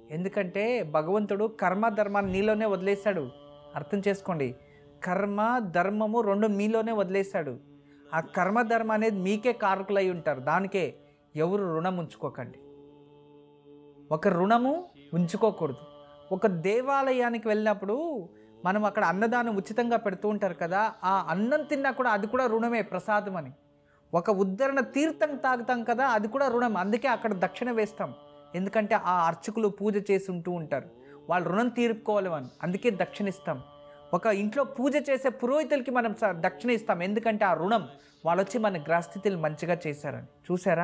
ఎందుకంటే భగవంతుడు కర్మ ధర్మాన్ని నీలోనే వదిలేశాడు అర్థం చేసుకోండి కర్మ ధర్మము రెండు మీలోనే వదిలేశాడు ఆ కర్మ ధర్మ అనేది మీకే కారకులై ఉంటారు దానికే ఎవరు రుణం ఉంచుకోకండి ఒక రుణము ఉంచుకోకూడదు ఒక దేవాలయానికి వెళ్ళినప్పుడు మనం అక్కడ అన్నదానం ఉచితంగా పెడుతూ ఉంటారు కదా ఆ అన్నం తిన్నా కూడా అది కూడా రుణమే ప్రసాదం అని ఒక ఉద్ధరణ తీర్థం తాగుతాం కదా అది కూడా రుణం అందుకే అక్కడ దక్షిణ వేస్తాం ఎందుకంటే ఆ అర్చకులు పూజ చేసి ఉంటూ ఉంటారు వాళ్ళు రుణం తీర్పుకోవాలి అని అందుకే దక్షిణ ఇస్తాం ఒక ఇంట్లో పూజ చేసే పురోహితులకి మనం స- దక్షిణ ఇస్తాం ఎందుకంటే ఆ రుణం వాళ్ళు వచ్చి మన గ్రహస్థితులు మంచిగా చేశారని చూసారా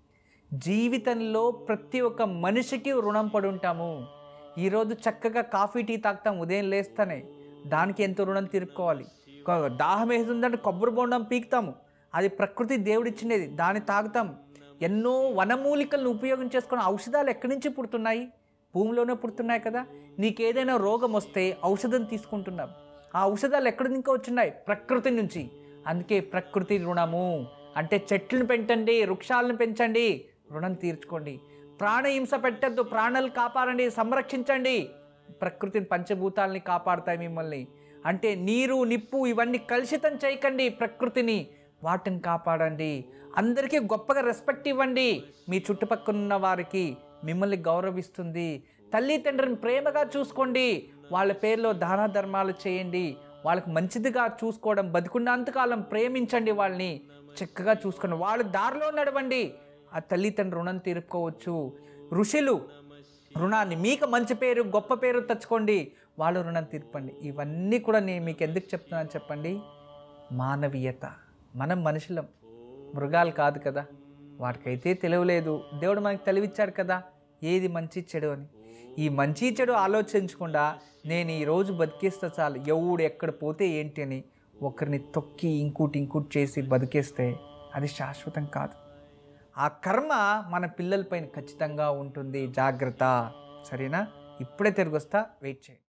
జీవితంలో ప్రతి ఒక్క మనిషికి రుణం పడి ఉంటాము ఈరోజు చక్కగా కాఫీ టీ తాగుతాం ఉదయం లేస్తానే దానికి ఎంతో రుణం తీర్పుకోవాలి కొ- దాహం వేస్తుందంటే కొబ్బరి బొండం పీకుతాము అది ప్రకృతి దేవుడిచ్చినది దాన్ని తాగుతాం ఎన్నో వనమూలికలను ఉపయోగించేసుకున్న ఔషధాలు ఎక్కడి నుంచి పుడుతున్నాయి భూమిలోనే పుడుతున్నాయి కదా నీకేదైనా రోగం వస్తే ఔషధం తీసుకుంటున్నాం ఆ ఔషధాలు ఎక్కడి నుంచి వచ్చినాయి ప్రకృతి నుంచి అందుకే ప్రకృతి రుణము అంటే చెట్లను పెంచండి వృక్షాలను పెంచండి రుణం తీర్చుకోండి ప్రాణహింస పెట్టద్దు ప్రాణాలు కాపాడండి సంరక్షించండి ప్రకృతిని పంచభూతాలని కాపాడుతాయి మిమ్మల్ని అంటే నీరు నిప్పు ఇవన్నీ కలుషితం చేయకండి ప్రకృతిని వాటిని కాపాడండి అందరికీ గొప్పగా రెస్పెక్ట్ ఇవ్వండి మీ చుట్టుపక్కల ఉన్న వారికి మిమ్మల్ని గౌరవిస్తుంది తల్లి తండ్రిని ప్రేమగా చూసుకోండి వాళ్ళ పేరులో దాన ధర్మాలు చేయండి వాళ్ళకి మంచిదిగా చూసుకోవడం బతికున్నంతకాలం ప్రేమించండి వాళ్ళని చక్కగా చూసుకోండి వాళ్ళ దారిలో నడవండి ఆ తల్లిదండ్రులు రుణం తీర్పుకోవచ్చు ఋషులు రుణాన్ని మీకు మంచి పేరు గొప్ప పేరు తెచ్చుకోండి వాళ్ళు రుణం తీర్పండి ఇవన్నీ కూడా నేను మీకు ఎందుకు చెప్తున్నాను చెప్పండి మానవీయత మనం మనుషులం మృగాలు కాదు కదా వాటికైతే తెలియలేదు దేవుడు మనకి తెలివిచ్చాడు కదా ఏది మంచి చెడు అని ఈ మంచి చెడు ఆలోచించకుండా నేను ఈరోజు బతికేస్తే చాలు ఎవడు ఎక్కడ పోతే ఏంటి అని ఒకరిని తొక్కి ఇంకోటి ఇంకోటి చేసి బతికేస్తే అది శాశ్వతం కాదు ఆ కర్మ మన పిల్లలపైన ఖచ్చితంగా ఉంటుంది జాగ్రత్త సరేనా ఇప్పుడే తిరిగి వస్తా వెయిట్ చేయండి